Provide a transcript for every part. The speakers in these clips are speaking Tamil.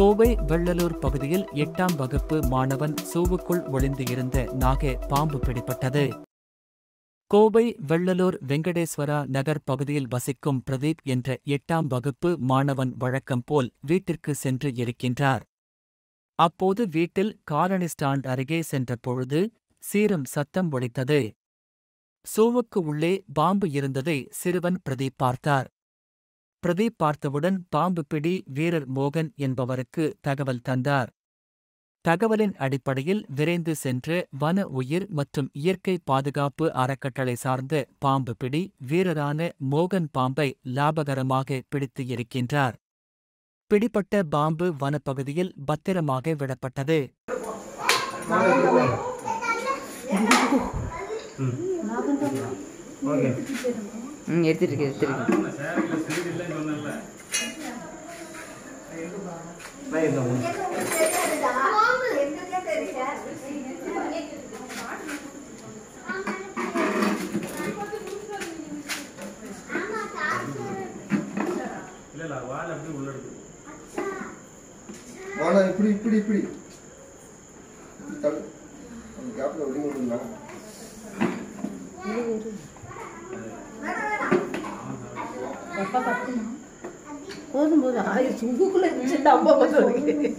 கோவை வெள்ளலூர் பகுதியில் எட்டாம் வகுப்பு மாணவன் சூவுக்குள் ஒளிந்து இருந்த நாகே பாம்பு பிடிபட்டது கோவை வெள்ளலூர் வெங்கடேஸ்வரா நகர் பகுதியில் வசிக்கும் பிரதீப் என்ற எட்டாம் வகுப்பு மாணவன் வழக்கம் போல் வீட்டிற்கு சென்று இருக்கின்றார் அப்போது வீட்டில் காலனி ஸ்டாண்ட் அருகே சென்ற பொழுது சீரும் சத்தம் ஒலித்தது சூவுக்கு உள்ளே பாம்பு இருந்ததை சிறுவன் பிரதீப் பார்த்தார் பிரதீப் பார்த்தவுடன் பாம்பு பிடி வீரர் மோகன் என்பவருக்கு தகவல் தந்தார் தகவலின் அடிப்படையில் விரைந்து சென்று வன உயிர் மற்றும் இயற்கை பாதுகாப்பு அறக்கட்டளை சார்ந்த பாம்பு பிடி வீரரான மோகன் பாம்பை லாபகரமாக பிடித்து இருக்கின்றார் பிடிபட்ட பாம்பு வனப்பகுதியில் பத்திரமாக விடப்பட்டது ஓகே ம் எடுத்துட்டு இருக்கு எடுத்துட்டு இருக்கு நான் இந்த ஒன்று வாடா இப்படி இப்படி இப்படி தள்ளு. அந்த கேப்ல ஒதுங்கி விடுங்களா போதும் போதும் ஆயு சுங்குக்குள்ள இருந்துச்சு அம்மா பார்த்து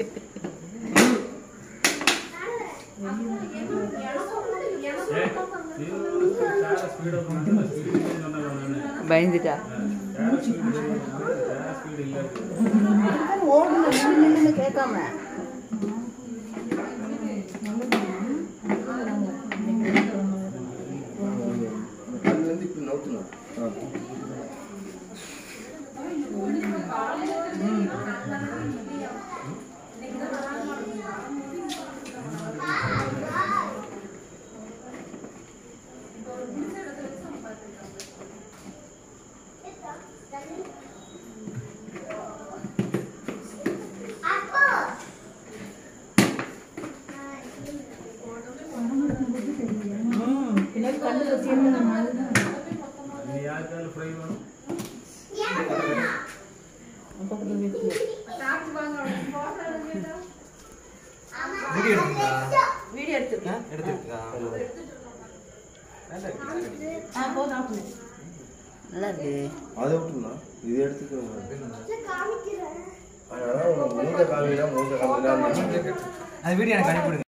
பயந்துட்டா ஓடுன நின்று நின்று கேட்காம அதுலேருந்து இப்படி நோட்டணும் ஆ பின்னாடி கண்ணுல சேர்ந்து வீடியோ எடுத்துக்கா வீடியோ எடுத்துருக்கேன் எடுத்துக்கா ஆ போதும் ஆஃப் பண்ணு. நல்லா இருக்கு அதை விட்டுலாம் இது எடுத்துக்கோங்க அதனால மூஞ்ச காமினா மூஞ்ச காமினா அது வீடியோ எனக்கு அனுப்பிவிடுங்க